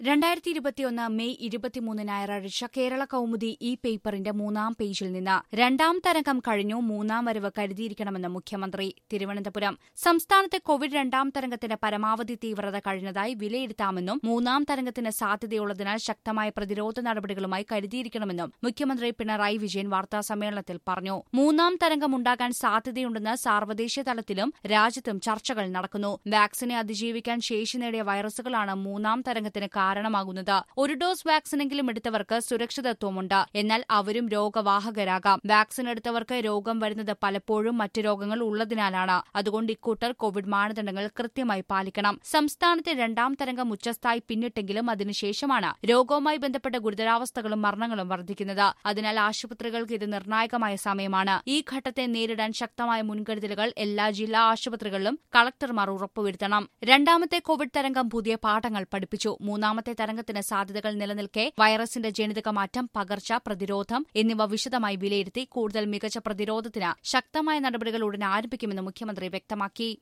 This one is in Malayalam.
രണ്ടായിരത്തി ഇരുപത്തിയൊന്ന് മെയ് ഇരുപത്തിമൂന്ന് ഞായറാഴ്ച കേരള കൗമുദി ഈ പേപ്പറിന്റെ മൂന്നാം പേജിൽ നിന്ന് രണ്ടാം തരംഗം കഴിഞ്ഞു മൂന്നാം വരവ് കരുതിയിരിക്കണമെന്ന് മുഖ്യമന്ത്രി തിരുവനന്തപുരം സംസ്ഥാനത്തെ കോവിഡ് രണ്ടാം തരംഗത്തിന്റെ പരമാവധി തീവ്രത കഴിഞ്ഞതായി വിലയിരുത്താമെന്നും മൂന്നാം തരംഗത്തിന് സാധ്യതയുള്ളതിനാൽ ശക്തമായ പ്രതിരോധ നടപടികളുമായി കരുതിയിരിക്കണമെന്നും മുഖ്യമന്ത്രി പിണറായി വിജയൻ വാർത്താസമ്മേളനത്തിൽ പറഞ്ഞു മൂന്നാം തരംഗം ഉണ്ടാകാൻ സാധ്യതയുണ്ടെന്ന് സാർവദേശീയ തലത്തിലും രാജ്യത്തും ചർച്ചകൾ നടക്കുന്നു വാക്സിനെ അതിജീവിക്കാൻ ശേഷി നേടിയ വൈറസുകളാണ് മൂന്നാം തരംഗത്തിന് കാരണമാകുന്നത് ഒരു ഡോസ് വാക്സിനെങ്കിലും എടുത്തവർക്ക് സുരക്ഷിതത്വമുണ്ട് എന്നാൽ അവരും രോഗവാഹകരാകാം വാക്സിൻ എടുത്തവർക്ക് രോഗം വരുന്നത് പലപ്പോഴും മറ്റ് രോഗങ്ങൾ ഉള്ളതിനാലാണ് അതുകൊണ്ട് ഇക്കൂട്ടർ കോവിഡ് മാനദണ്ഡങ്ങൾ കൃത്യമായി പാലിക്കണം സംസ്ഥാനത്തെ രണ്ടാം തരംഗം ഉച്ചസ്ഥായി പിന്നിട്ടെങ്കിലും അതിനുശേഷമാണ് രോഗവുമായി ബന്ധപ്പെട്ട ഗുരുതരാവസ്ഥകളും മരണങ്ങളും വർദ്ധിക്കുന്നത് അതിനാൽ ആശുപത്രികൾക്ക് ഇത് നിർണായകമായ സമയമാണ് ഈ ഘട്ടത്തെ നേരിടാൻ ശക്തമായ മുൻകരുതലുകൾ എല്ലാ ജില്ലാ ആശുപത്രികളിലും കളക്ടർമാർ ഉറപ്പുവരുത്തണം രണ്ടാമത്തെ കോവിഡ് തരംഗം പുതിയ പാഠങ്ങൾ പഠിപ്പിച്ചു മൂന്നാമത്തെ തരംഗത്തിന് സാധ്യതകൾ നിലനിൽക്കെ വൈറസിന്റെ ജനിതക മാറ്റം പകർച്ച പ്രതിരോധം എന്നിവ വിശദമായി വിലയിരുത്തി കൂടുതൽ മികച്ച പ്രതിരോധത്തിന് ശക്തമായ നടപടികൾ ഉടൻ ആരംഭിക്കുമെന്ന് മുഖ്യമന്ത്രി വ്യക്തമാക്കി